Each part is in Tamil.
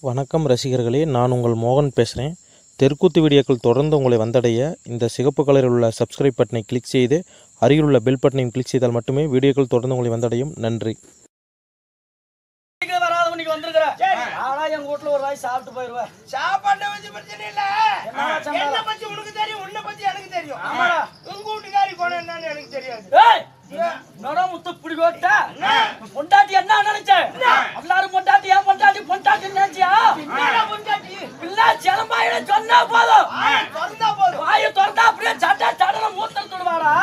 வணக்கம் ரசிகர்களே நான் உங்கள் மோகன் பேசுகிறேன் தெற்குத்து வீடியோக்கள் தொடர்ந்து உங்களை வந்தடைய இந்த சிகப்பு கலரில் உள்ள சப்ஸ்கிரைப் பட்டனை கிளிக் செய்து அருகில் உள்ள பெல் பட்டனையும் கிளிக் செய்தால் மட்டுமே வீடியோக்கள் தொடர்ந்து உங்களை வந்தடையும் நன்றி சீக்கிரம் வராத இன்னைக்கு வந்திருக்கிற ஆனா எங்க வீட்ல ஒரு வாய் சாப்பிட்டு போயிருவேன் சாப்பாட்டை வச்சு பிரச்சனை இல்ல என்னடா சம்பளம்? என்ன பத்தி உனக்கு தெரியும் உன்னை பத்தி எனக்கு தெரியும் ஆமாடா. உங்க வீட்டுக்காரி குணம் என்னன்னு எனக்கு தெரியாது ஏய் நடம் முத்து இப்படி போட்ட பொண்டாட்டி என்ன நினைச்ச எல்லாரும் பொண்டாட்டி ஏன் பொண்டாட்டி பொண்டாட்டி நினைச்சியா என்னடா பொண்டாட்டி இல்ல ஜலமாயிட சொன்னா போதும் வாயை திறந்தா போதும் வாயை திறந்தா அப்படியே சட்டை சடல மூத்தம் தொடுவாடா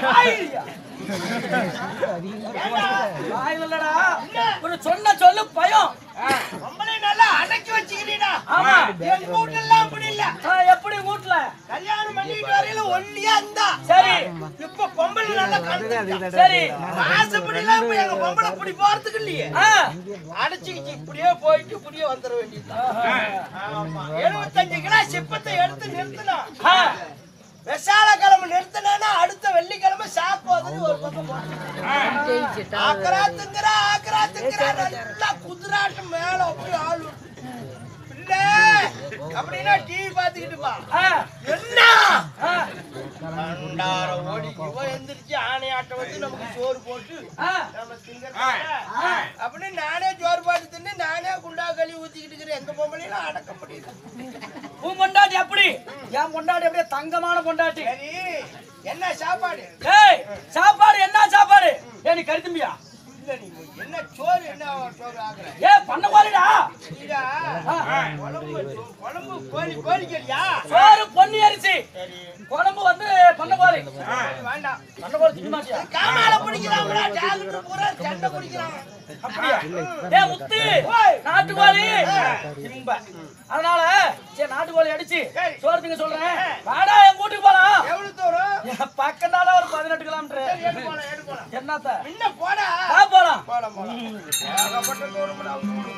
வாயில் இல்லடா ஒரு சொன்ன சொல்லு பயம் நம்மளே நல்லா அடக்கி வச்சுக்கிறீடா ஆமா. எங்க வீட்டெல்லாம் அப்படி இல்ல ஆ, எப்படி வீட்ல கல்யாணம் பண்ணிட்டு வரையில ஒல்லியா இருந்தா சரி இப்ப பொம்பளை நல்லா கழுத்து சரி ஆசைப்படிலாம் இப்ப எங்க பொம்பளை அப்படி போறதுக்கு இல்லையே ஆ அடைச்சிக்கிச்சு இப்படியே போயிட்டு இப்படியே வந்துட வேண்டியதுதான் ஆமா எழுபத்தஞ்சு கிலோ சிப்பத்தை எடுத்து நிறுத்தணும் ஆ. விசால கிழமை நிறுத்தினா அடுத்த வெள்ளிக்கிழமை சாப்பாதுன்னு ஒரு பக்கம் போட்டு ஆக்கராத்துங்கிறா ஆக்கராத்துங்கிறா நல்லா குதிராட்டம் மேல அப்படி ஆளு இல்ல அப்படின்னா டிவி பாத்துக்கிட்டு பா ஆ. என்ன ஆ. அண்டார ஓடி இவன் எந்திரிச்சு ஆணையாட்டம் வந்து நமக்கு சோறு போட்டு ஆ. நம்ம திங்கறதுல அப்படின்னு நானே சோறு பாட்டு தின்னு நானே குண்டா களி ஊத்திக்கிட்டு இருக்கிறேன் எங்க பொம்பளையும் அடக்க முடியுது உன் பொண்டாட்டி எப்படி என் பொண்டாட்டி அப்படியே தங்கமான பொண்டாட்டி சரி என்ன சாப்பாடு ஏய் சாப்பாடு என்ன சாப்பாடு ஏ நீ கருத்தும்பியா இல்ல நீ என்ன சோறு என்ன சோறு ஆகுற ஏ பண்ண போலிடா இதா குழம்பு சோ- குழம்பு கோழி கோழிக்கறியா சோறு பொன்னி அரிசி சரி குழம்பு வந்து பண்ண போலி சரி, வேண்டாம் பண்ண போலி திங்க மாட்டியா காமால பிடிக்கிறாங்களா டாக்டர் பூரா சண்டை பிடிக்கிறாங்க அப்படியா ஏ முத்து நாட்டுக்கோழி இம்ப அதனால சரி நாட்டுக்கோழி அடிச்சு சரி. சோறு திங்க சொல்றேன் வாடா என் வீட்டுக்கு போலாம் எவ்வளவு தூரம் என் பக்கம் தானே ஒரு பதினெட்டு கிலோமீட்டர் சரி, எடு போலாம் எடு போலாம் என்னத்த முன்ன போடா வா போலாம் போலாம் போலாம் ஏகப்பட்ட தூரம்டா.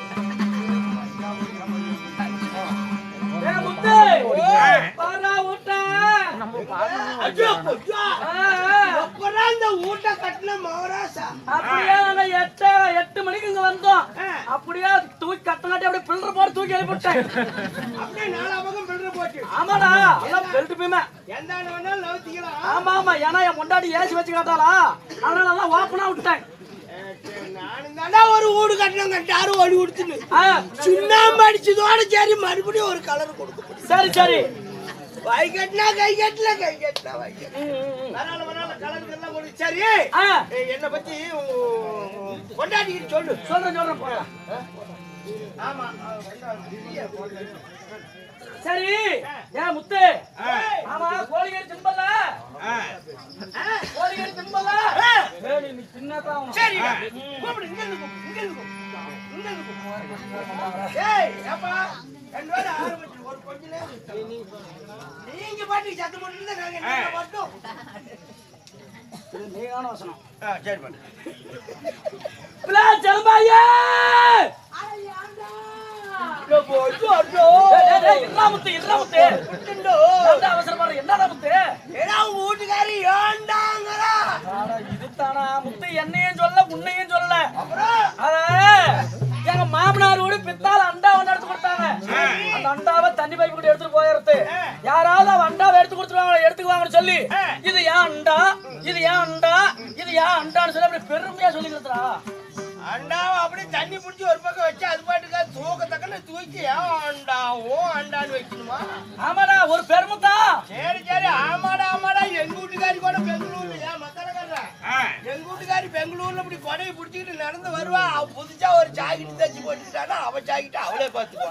ஏ முத்து பாரா விட்டா ஐயோ, ஐயோ. எப்படா இந்த வீட்டை கட்டின மகராசா அப்படியே நாங்க எட்டு எட்டு மணிக்கு இங்க வந்தோம் அப்படியே தூக்கி கட்டங்காட்டி அப்படியே பில்லர் போட்டு தூக்கி எழுப்பிட்டேன் அப்படியே நாலா பக்கம் பில்டர் போட்டு ஆமாடா எல்லாம் பெல்ட் பீமே எந்த ஆள் வேணாலும் நவுத்திக்கலாம் ஆமா ஆமா ஏன்னா என் முன்னாடி ஏசி வச்சு காட்டாளா அதனால எல்லாம் ஓப்பனா விட்டேன் நானும் தானே ஒரு வீடு கட்டணும் கட்டாரு ஓடி கொடுத்துன்னு ஆ, சுண்ணாம்பு அடிச்சதோட சரி மறுபடியும் ஒரு கலர் கொடுக்க முடியும் சரி சரி வாய் கட்டினா கை கட்டல கை கட்டினா வாய் கட்டல வரால வரால கலருக்கெல்லாம் கொடுத்து சரி ஆ, ஏய், என்னை பத்தி உங்க கொண்டாடிக்கிட்டு சொல்லு சொல்றேன் சொல்றேன் போறேன் ஆமா அவ கொண்டாடி. சரி ஏன் முத்து ஆமா கோழிகறி திம்பல கோழிகறி திம்பல ஏய், நீ தின்னதான் ஆகணும். சரி கூப்பிடு இங்க இருந்து கூப்பிடு இங்க இருந்து கூப்பிடு இங்க இருந்து கூப்பிடு ஏய் ஏப்பா ரெண்டு பேரும் ஆரம்பிச்சு ஒரு கொஞ்ச நேரம் நீங்க பாட்டுக்கு சத்தம் போட்டு நாங்க என்ன மட்டும் இது நீகான வசனம் ஆ சரி பண்ணு பிள்ளை ஜெல்பாயே இல்லாமுத்து இல்லாமுத்து என்ன அவசரப்படுற என்னடா முத்து ஏடா உங்க வீட்டுக்காரி ஏண்டாங்கடா ஆடா, இதுதானா முத்து என்னையும் சொல்ல உன்னையும் சொல்லல அப்புறம் அத எங்க மாமனார் வீடு பித்தால அண்டா ஒண்ணு எடுத்து கொடுத்தாங்க அந்த அண்டாவை தண்ணி பைப் கூட எடுத்துட்டு போயிடுறது யாராவது அவ அண்டாவை எடுத்து கொடுத்துருவாங்க எடுத்துக்குவாங்கன்னு சொல்லி இது ஏன் அண்டா இது ஏன் அண்டா இது ஏன் அண்டான்னு சொல்லி அப்படி பெருமையா சொல்லி கொடுத்துறா அண்டாவை அப்படியே தண்ணி பிடிச்சி ஒரு பக்கம் வச்சு அது பாட்டுக்கா தூக்கத்தக்கன்னு தூக்கி ஏன் அண்டாவோ அண்டான்னு வைக்கணுமா ஆமாடா ஒரு பெருமை தான் சரி சரி ஆமாடா ஆமாடா எங்க வீட்டுக்காரி கூட பெங்களூர்ல ஏன் மத்தானக்காரா எங்க வீட்டுக்காரி பெங்களூர்ல இப்படி கொடையை பிடிச்சிக்கிட்டு நடந்து வருவா அவ புதுசா ஒரு ஜாக்கெட் தச்சு போட்டுட்டானா அவ ஜாக்கெட் அவளே பாத்துக்குவா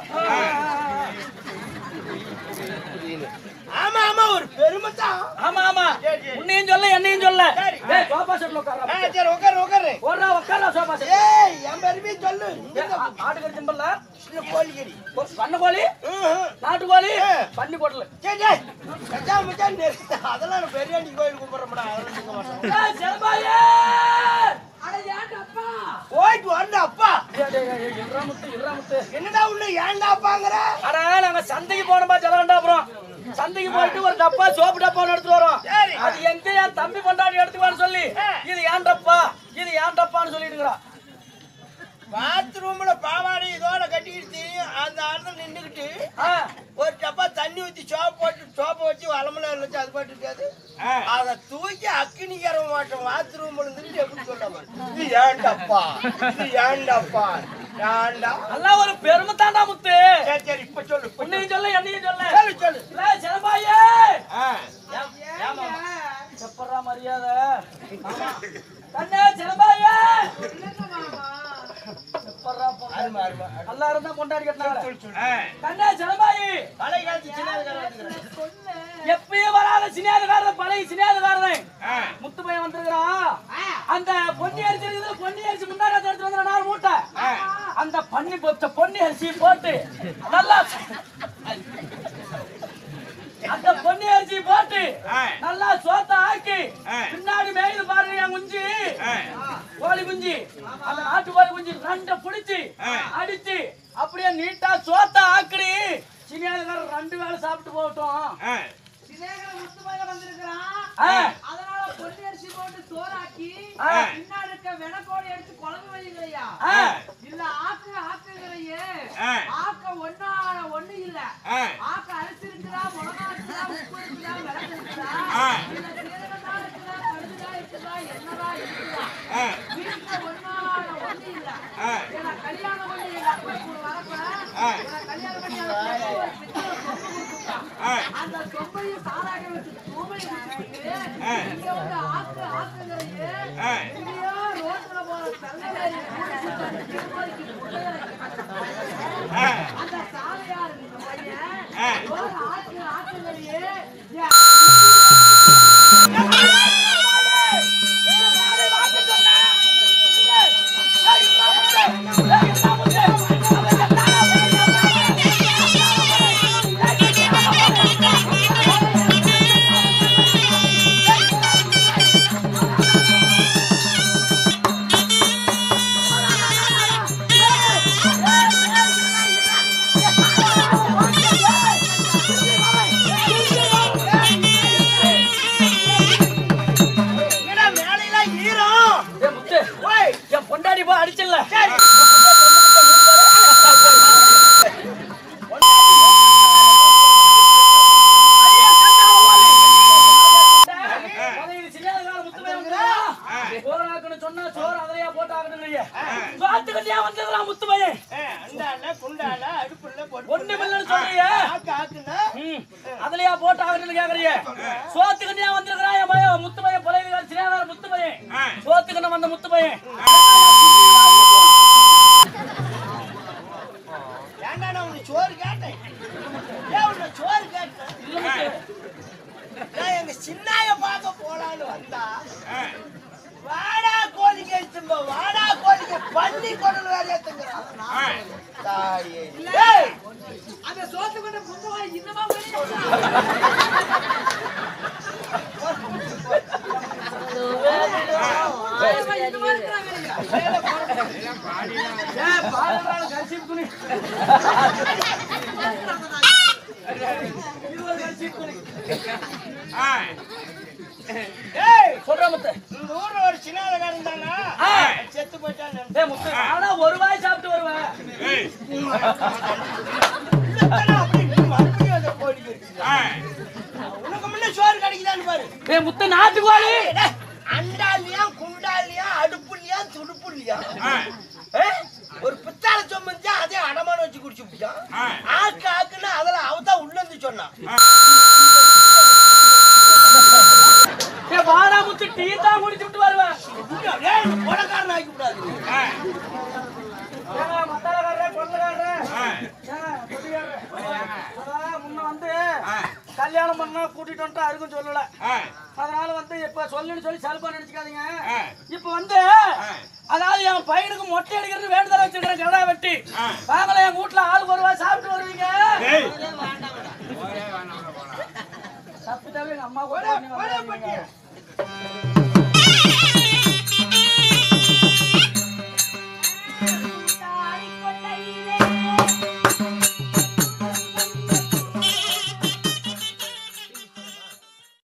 ஆமா ஆமா ஒரு பெருமை தான் ஆமா ஆமா சரி, சரி. உன்னையும் சொல்ல என்னையும் சொல்ல சரி. ஏய் சோபா செட்ல ஆ, உட்கார்றா சரி உட்காரு உட்காரு ஓடுறா உட்கார்றா சோபா செட் ஏய் என் பெருமையை சொல்லு இங்க ஆட்டுக்கறி திம்பல்ல சின்ன கோழிக்கறி பண்ண கோழி ம்ஹும். நாட்டு கோழி ஆ. பண்ணி போட்டல சரி சரி மச்சான் மச்சான் நெரு- அதெல்லாம் நான் பெரியாண்டி கோயில் கூப்பிடுறேன்டா அதெல்லாம் நீங்க மாட்டோம் ஏய் செல்பாயே அட ஏன்டா அப்பா போயிட்டு வரல அப்பா டேய் டேய் டேய் இறாமுத்து இறாமுத்து என்னடா உள்ள ஏன்டாப்பாங்கிற அட நாங்க சந்தைக்கு போனோமா ஜலகண்டா அப்புறம் சந்தைக்கு போயிட்டு ஒரு டப்பா சோப்பு டப்பா ஒண்ணு எடுத்துட்டு வரோம் சரி. அது எங்க என் தம்பி கொண்டாடி எடுத்துக்குவான்னு சொல்லி ஆ. இது ஏன் டப்பா இது ஏன் டப்பான்னு சொல்லிட்டுங்கிறா பாத்ரூம்ல பாவாடை இதோட கட்டிக்கிட்டு தெரியும் அந்த ஊத்தி சோப்பு போட்டு சோப்பை வச்சு வளமல வச்சு அது பாட்டு இருக்காது அத தூக்கி அக்கினிக்கிற மாட்டோம் பாத்ரூம் இருந்துட்டு எப்படி சொல்லாம இது ஏண்டப்பா இது ஏண்டப்பா ஏண்டா எல்லாம் ஒரு பெருமை தாண்டா முத்து சரி சரி இப்ப சொல்லு இப்ப சொல்லு. உன்னையும் சொல்ல என்னையும் சொல்ல சொல்லு சொல்லு இல்ல, சிலம்பாயே ஆ. எப்படா மரியாதை ஆமா. கண்ணே சிலம்பாயே எப்படா பொண்ணு? அருமை, அருமை. நல்லா இருந்தா கொண்டாடி கட்டினாங்க சொல்லு, சொல்லு. கண்ணே சிலம்பாயி பழைய காலத்து சின்ன காலத்துக்கு எப்பயும் வராத சினியாதுக்காரன் பழைய சினியாதுக்காரன் முத்து பையன் வந்திருக்கிறான் அந்த பொன்னி அரிசி இருக்குது பொன்னி அரிசி முன்னாடி வந்து எடுத்து வந்து நாலு மூட்டை அந்த பண்ணி பொத்த பொன்னி அரிசி போட்டு நல்லா அந்த பொன்னி அரிசி போட்டு நல்லா சோத்த ஆக்கி பின்னாடி மேய்து பாருங்க என் குஞ்சு கோழி குஞ்சு அந்த நாட்டு கோழி குஞ்சு ரெண்டை புடிச்சு அடிச்சு அப்படியே நீட்டா சோத்த ஆக்கடி சினியாதுக்காரன் ரெண்டு வேளை சாப்பிட்டு போகட்டும் சினேகர முத்துமையில வந்திருக்கிறான். ஆ. அதனால பொன்னி அரிசி போட்டு சோறாக்கி, ஆ. பின்னாடி இருக்க வெனக்கோழி எடுத்து குழம்பு வைங்கய்யா. ஆ. இல்ல ஆக்கு ஆக்குங்களையே. ஆக்க ஒண்ணா ஒண்ணு இல்ல. ஆக்க அரிசி இருக்குதா, மிளகா இருக்குதா, உப்பு இருக்குதா, மிளகு இருக்குதா? இல்ல சீரகம்தான் இருக்குதா, கடுகுதான் இருக்குதா, என்னதான் இருக்குதா? வீட்டுல ஒண்ணான ஒண்ணு இல்ல. ஏன்னா கல்யாணம் பண்ணி எங்க அப்பா கூட வரப்ப, ஏன்னா கல்யாணம் பண்ணி அந்த பொண்ணு ஒரு பித்தளை சொம்பு கொடுத்துட்டான். அந்த சொம்பையும் சாராக வச்சு தூமையை குடிச்சிட்டு, இங்க வந்து ஆக்கு ஆக்குங்களையே, இங்கேயோ ரோட்ல போற தள்ளவேலி குடிச்சிட்டு அந்த திருப்பதிக்கு முட்டையை அந்த சாலையார் இந்த பையன் ஒரு ஆக்கு ஆக்குங்களையே, ஏன் என்னடா மேலையெல்லாம் ஈரம் ஏய் முத்து, ஓய் என் பொண்டாடி போய் அடிச்சல சரி சொன்னா சோறு அதிலையா போட்டு ஆகணும் சோத்துக்கிட்டே வந்ததுலாம் முத்து பையன் அண்டால குண்டால அடுப்புல போட்டு ஒண்ணு மில்லன்னு சொல்றீங்க ஆக்கு ஆக்குன்னா ம். அதுலயா போட்டு ஆகணும்னு கேக்குறீங்க சோத்துக்கிட்டே வந்திருக்கிறான் என் பையன் முத்து பையன் பழைய சினியாதார முத்து பையன் சோத்துக்கிட்ட வந்த முத்து பையன் ஏன்டா நான் உனக்கு சோறு கேட்டேன் ஏன் உன்னை சோறு கேட்டேன் இல்ல முத்து. நான் எங்க சின்னாய பார்க்க போலான்னு வந்தா வாடா கோழிக்கு எடுத்தும்ப வாடா கோழிக்கு பண்ணி கொடல் வேற ஏத்துங்கிறான் தாயே ஏய், அந்த சோத்து கொண்ட புந்தவாய் இன்னமா வெளியே இன்னமா இருக்கிறாங்க ஏன் பாடுறாலும் கர்ச்சீப் துணி இது ஒரு கர்ச்சீப் துணி ஏய் சொல்ற முத்து இந்த ஊர்ல ஒரு சின்னாதகாரன் தானா ஆ. செத்து போயிட்டான் டேய் முத்து ஆனா ஒரு வாய் சாப்பிட்டு வருவேன் மறுபடியும் அந்த கோழிக்கு இருக்குதா? உனக்கு முன்ன சோறு கிடைக்குதான்னு பாரு டேய் முத்து நாட்டுக்கோழி டேய், அண்டாலியா குண்டாலியா அடுப்புலியா துடுப்புலியா ஒரு பித்தாள சொம்பந்தா அதே அடமான வச்சு குடிச்சு பிடிச்சான் ஆக்கு ஆக்குன்னா அதெல்லாம் அவதான் உள்ள இருந்து சொன்னான் டேய் வாடா முத்து டீ தான் குடிச்சு விட்டு வருவேன் ஏய், கொலைக்காரன் ஆக்கி விடாது ஏங்க, மத்தாளக்காரரே, கொள்ளைக்காரரே. ஏங்க, கொட்டிக்காரரே. அதான் முன்ன வந்து கல்யாணம் பண்ணா கூட்டிட்டு வந்துட்டு அதுக்கும் சொல்லல அதனால வந்து இப்ப சொல்லுன்னு சொல்லி சல்பா நினைச்சுக்காதீங்க இப்ப வந்து அதாவது என் பையனுக்கு மொட்டை அடிக்கிறது வேண்டுதல் வச்சிருக்கிறேன் கடா வெட்டி வாங்கல என் வீட்டுல ஆள் வருவா சாப்பிட்டு வருவீங்க தப்பிட்டாவே எங்க அம்மா கூட போடா, பட்டியா.